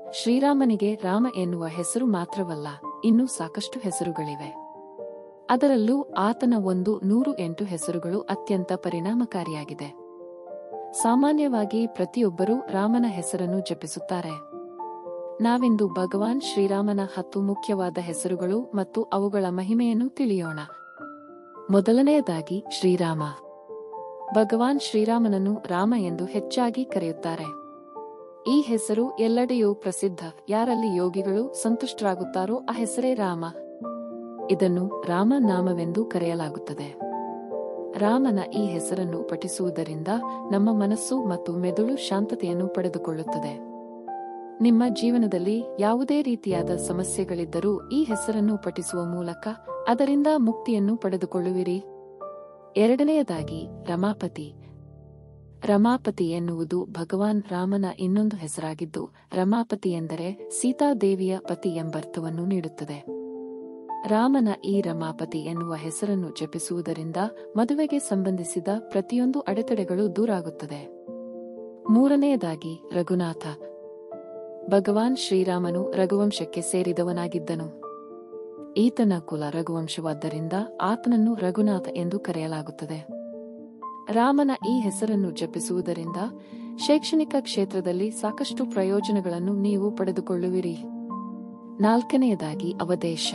ಶ್ರೀರಾಮನಿಗೆ ರಾಮ ಎನ್ನುವ ಹೆಸರು ಮಾತ್ರವಲ್ಲ ಇನ್ನೂ ಸಾಕಷ್ಟು ಹೆಸರುಗಳಿವೆ ಅದರಲ್ಲೂ ಆತನ ಒಂದು ನೂರು ಎಂಟು ಹೆಸರುಗಳು ಅತ್ಯಂತ ಪರಿಣಾಮಕಾರಿಯಾಗಿದೆ ಸಾಮಾನ್ಯವಾಗಿ ಪ್ರತಿಯೊಬ್ಬರೂ ರಾಮನ ಹೆಸರನ್ನು ಜಪಿಸುತ್ತಾರೆ ನಾವಿಂದು ಭಗವಾನ್ ಶ್ರೀರಾಮನ ಹತ್ತು ಮುಖ್ಯವಾದ ಹೆಸರುಗಳು ಮತ್ತು ಅವುಗಳ ಮಹಿಮೆಯನ್ನು ತಿಳಿಯೋಣ ಮೊದಲನೆಯದಾಗಿ ಶ್ರೀರಾಮ ಭಗವಾನ್ ಶ್ರೀರಾಮನನ್ನು ರಾಮ ಎಂದು ಹೆಚ್ಚಾಗಿ ಕರೆಯುತ್ತಾರೆ ಈ ಹೆಸರು ಎಲ್ಲೆಡೆಯೂ ಪ್ರಸಿದ್ಧ ಯಾರಲ್ಲಿ ಯೋಗಿಗಳು ಸಂತುಷ್ಟರಾಗುತ್ತಾರೋ ಆ ಹೆಸರೇ ರಾಮ ಇದನ್ನು ರಾಮನಾಮವೆಂದು ಕರೆಯಲಾಗುತ್ತದೆ ರಾಮನ ಈ ಹೆಸರನ್ನು ಪಠಿಸುವುದರಿಂದ ನಮ್ಮ ಮನಸ್ಸು ಮತ್ತು ಮೆದುಳು ಶಾಂತತೆಯನ್ನು ಪಡೆದುಕೊಳ್ಳುತ್ತದೆ ನಿಮ್ಮ ಜೀವನದಲ್ಲಿ ಯಾವುದೇ ರೀತಿಯಾದ ಸಮಸ್ಯೆಗಳಿದ್ದರೂ ಈ ಹೆಸರನ್ನು ಪಠಿಸುವ ಮೂಲಕ ಅದರಿಂದ ಮುಕ್ತಿಯನ್ನು ಪಡೆದುಕೊಳ್ಳುವಿರಿ ಎರಡನೆಯದಾಗಿ ರಮಾಪತಿ ರಮಾಪತಿ ಎನ್ನುವುದು ಭಗವಾನ್ ರಾಮನ ಇನ್ನೊಂದು ಹೆಸರಾಗಿದ್ದು ರಮಾಪತಿ ಎಂದರೆ ಸೀತಾದೇವಿಯ ಪತಿ ಎಂಬರ್ಥವನ್ನು ನೀಡುತ್ತದೆ ರಾಮನ ಈ ರಮಾಪತಿ ಎನ್ನುವ ಹೆಸರನ್ನು ಜಪಿಸುವುದರಿಂದ ಮದುವೆಗೆ ಸಂಬಂಧಿಸಿದ ಪ್ರತಿಯೊಂದು ಅಡೆತಡೆಗಳು ದೂರಾಗುತ್ತದೆ ಮೂರನೆಯದಾಗಿ ರಘುನಾಥ ಭಗವಾನ್ ಶ್ರೀರಾಮನು ರಘುವಂಶಕ್ಕೆ ಸೇರಿದವನಾಗಿದ್ದನು ಈತನ ಕುಲ ರಘುವಂಶವಾದ್ದರಿಂದ ಆತನನ್ನು ರಘುನಾಥ ಎಂದು ಕರೆಯಲಾಗುತ್ತದೆ ರಾಮನ ಈ ಹೆಸರನ್ನು ಜಪಿಸುವುದರಿಂದ ಶೈಕ್ಷಣಿಕ ಕ್ಷೇತ್ರದಲ್ಲಿ ಸಾಕಷ್ಟು ಪ್ರಯೋಜನಗಳನ್ನು ನೀವು ಪಡೆದುಕೊಳ್ಳುವಿರಿ ನಾಲ್ಕನೆಯದಾಗಿ ಅವದೇಶ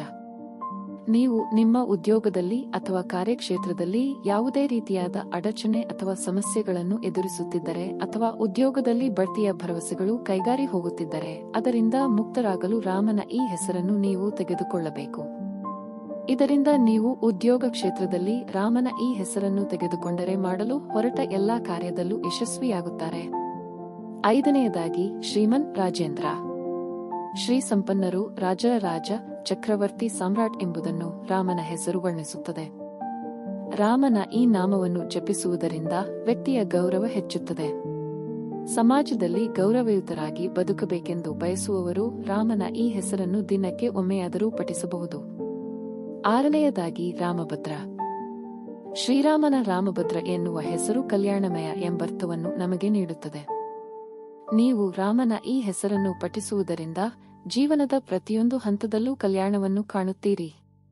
ನೀವು ನಿಮ್ಮ ಉದ್ಯೋಗದಲ್ಲಿ ಅಥವಾ ಕಾರ್ಯಕ್ಷೇತ್ರದಲ್ಲಿ ಯಾವುದೇ ರೀತಿಯಾದ ಅಡಚಣೆ ಅಥವಾ ಸಮಸ್ಯೆಗಳನ್ನು ಎದುರಿಸುತ್ತಿದ್ದರೆ ಅಥವಾ ಉದ್ಯೋಗದಲ್ಲಿ ಬಡ್ತಿಯ ಭರವಸೆಗಳು ಕೈಗಾರಿ ಹೋಗುತ್ತಿದ್ದರೆ ಅದರಿಂದ ಮುಕ್ತರಾಗಲು ರಾಮನ ಈ ಹೆಸರನ್ನು ನೀವು ತೆಗೆದುಕೊಳ್ಳಬೇಕು ಇದರಿಂದ ನೀವು ಉದ್ಯೋಗ ಕ್ಷೇತ್ರದಲ್ಲಿ ರಾಮನ ಈ ಹೆಸರನ್ನು ತೆಗೆದುಕೊಂಡರೆ ಮಾಡಲು ಹೊರಟ ಎಲ್ಲಾ ಕಾರ್ಯದಲ್ಲೂ ಯಶಸ್ವಿಯಾಗುತ್ತಾರೆ ಐದನೆಯದಾಗಿ ಶ್ರೀಮನ್ ರಾಜೇಂದ್ರ ಶ್ರೀ ಸಂಪನ್ನರು ರಾಜರ ರಾಜ ಚಕ್ರವರ್ತಿ ಸಾಮ್ರಾಟ್ ಎಂಬುದನ್ನು ರಾಮನ ಹೆಸರು ವರ್ಣಿಸುತ್ತದೆ ರಾಮನ ಈ ನಾಮವನ್ನು ಜಪಿಸುವುದರಿಂದ ವ್ಯಕ್ತಿಯ ಗೌರವ ಹೆಚ್ಚುತ್ತದೆ ಸಮಾಜದಲ್ಲಿ ಗೌರವಯುತರಾಗಿ ಬದುಕಬೇಕೆಂದು ಬಯಸುವವರು ರಾಮನ ಈ ಹೆಸರನ್ನು ದಿನಕ್ಕೆ ಒಮ್ಮೆಯಾದರೂ ಪಠಿಸಬಹುದು ಆರನೆಯದಾಗಿ ರಾಮಭದ್ರ ಶ್ರೀರಾಮನ ರಾಮಭದ್ರ ಎನ್ನುವ ಹೆಸರು ಕಲ್ಯಾಣಮಯ ಎಂಬರ್ಥವನ್ನು ನಮಗೆ ನೀಡುತ್ತದೆ ನೀವು ರಾಮನ ಈ ಹೆಸರನ್ನು ಪಠಿಸುವುದರಿಂದ ಜೀವನದ ಪ್ರತಿಯೊಂದು ಹಂತದಲ್ಲೂ ಕಲ್ಯಾಣವನ್ನು ಕಾಣುತ್ತೀರಿ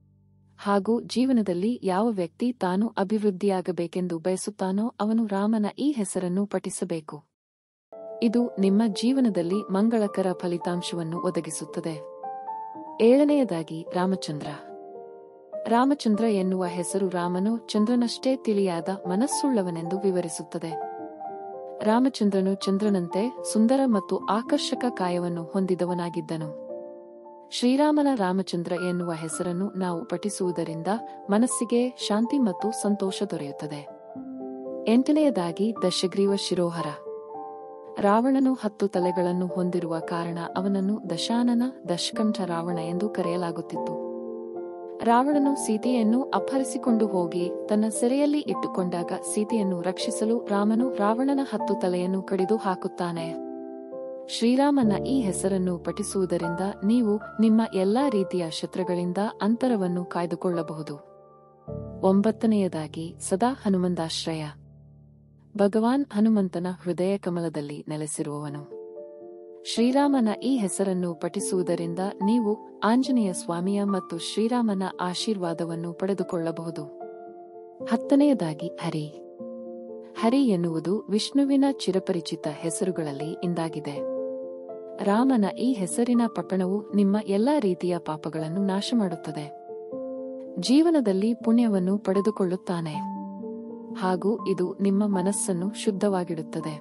ಹಾಗೂ ಜೀವನದಲ್ಲಿ ಯಾವ ವ್ಯಕ್ತಿ ತಾನು ಅಭಿವೃದ್ಧಿಯಾಗಬೇಕೆಂದು ಬಯಸುತ್ತಾನೋ ಅವನು ರಾಮನ ಈ ಹೆಸರನ್ನು ಪಠಿಸಬೇಕು ಇದು ನಿಮ್ಮ ಜೀವನದಲ್ಲಿ ಮಂಗಳಕರ ಫಲಿತಾಂಶವನ್ನು ಒದಗಿಸುತ್ತದೆ ಏಳನೆಯದಾಗಿ ರಾಮಚಂದ್ರ ರಾಮಚಂದ್ರ ಎನ್ನುವ ಹೆಸರು ರಾಮನು ಚಂದ್ರನಷ್ಟೇ ತಿಳಿಯಾದ ಮನಸ್ಸುಳ್ಳವನೆಂದು ವಿವರಿಸುತ್ತದೆ ರಾಮಚಂದ್ರನು ಚಂದ್ರನಂತೆ ಸುಂದರ ಮತ್ತು ಆಕರ್ಷಕ ಕಾಯವನ್ನು ಹೊಂದಿದವನಾಗಿದ್ದನು ಶ್ರೀರಾಮನ ರಾಮಚಂದ್ರ ಎನ್ನುವ ಹೆಸರನ್ನು ನಾವು ಪಠಿಸುವುದರಿಂದ ಮನಸ್ಸಿಗೆ ಶಾಂತಿ ಮತ್ತು ಸಂತೋಷ ದೊರೆಯುತ್ತದೆ ಎಂಟನೆಯದಾಗಿ ದಶಗ್ರೀವ ಶಿರೋಹರ ರಾವಣನು ಹತ್ತು ತಲೆಗಳನ್ನು ಹೊಂದಿರುವ ಕಾರಣ ಅವನನ್ನು ದಶಾನನ ದಶಕಂಠ ರಾವಣ ಎಂದು ಕರೆಯಲಾಗುತ್ತಿತ್ತು ರಾವಣನು ಸೀತೆಯನ್ನು ಅಪಹರಿಸಿಕೊಂಡು ಹೋಗಿ ತನ್ನ ಸೆರೆಯಲ್ಲಿ ಇಟ್ಟುಕೊಂಡಾಗ ಸೀತೆಯನ್ನು ರಕ್ಷಿಸಲು ರಾಮನು ರಾವಣನ ಹತ್ತು ತಲೆಯನ್ನು ಕಡಿದು ಹಾಕುತ್ತಾನೆ ಶ್ರೀರಾಮನ ಈ ಹೆಸರನ್ನು ಪಠಿಸುವುದರಿಂದ ನೀವು ನಿಮ್ಮ ಎಲ್ಲಾ ರೀತಿಯ ಶತ್ರುಗಳಿಂದ ಅಂತರವನ್ನು ಕಾಯ್ದುಕೊಳ್ಳಬಹುದು ಒಂಬತ್ತನೆಯದಾಗಿ ಸದಾ ಹನುಮಂತಾಶ್ರಯ ಭಗವಾನ್ ಹನುಮಂತನ ಹೃದಯ ಕಮಲದಲ್ಲಿ ನೆಲೆಸಿರುವವನು ಶ್ರೀರಾಮನ ಈ ಹೆಸರನ್ನು ಪಠಿಸುವುದರಿಂದ ನೀವು ಆಂಜನೇಯ ಸ್ವಾಮಿಯ ಮತ್ತು ಶ್ರೀರಾಮನ ಆಶೀರ್ವಾದವನ್ನು ಪಡೆದುಕೊಳ್ಳಬಹುದು ಹತ್ತನೆಯದಾಗಿ ಹರಿ ಹರಿ ಎನ್ನುವುದು ವಿಷ್ಣುವಿನ ಚಿರಪರಿಚಿತ ಹೆಸರುಗಳಲ್ಲಿ ಇಂದಾಗಿದೆ ರಾಮನ ಈ ಹೆಸರಿನ ಪಟ್ಟಣವು ನಿಮ್ಮ ಎಲ್ಲಾ ರೀತಿಯ ಪಾಪಗಳನ್ನು ನಾಶ ಮಾಡುತ್ತದೆ ಜೀವನದಲ್ಲಿ ಪುಣ್ಯವನ್ನು ಪಡೆದುಕೊಳ್ಳುತ್ತಾನೆ ಹಾಗೂ ಇದು ನಿಮ್ಮ ಮನಸ್ಸನ್ನು ಶುದ್ಧವಾಗಿಡುತ್ತದೆ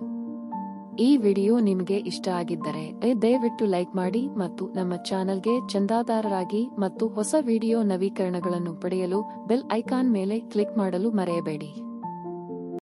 ಈ ವಿಡಿಯೋ ನಿಮಗೆ ಇಷ್ಟ ಆಗಿದ್ದರೆ ದಯವಿಟ್ಟು ಲೈಕ್ ಮಾಡಿ ಮತ್ತು ನಮ್ಮ ಚಾನೆಲ್ಗೆ ಚಂದಾದಾರರಾಗಿ ಮತ್ತು ಹೊಸ ವಿಡಿಯೋ ನವೀಕರಣಗಳನ್ನು ಪಡೆಯಲು ಬೆಲ್ ಐಕಾನ್ ಮೇಲೆ ಕ್ಲಿಕ್ ಮಾಡಲು ಮರೆಯಬೇಡಿ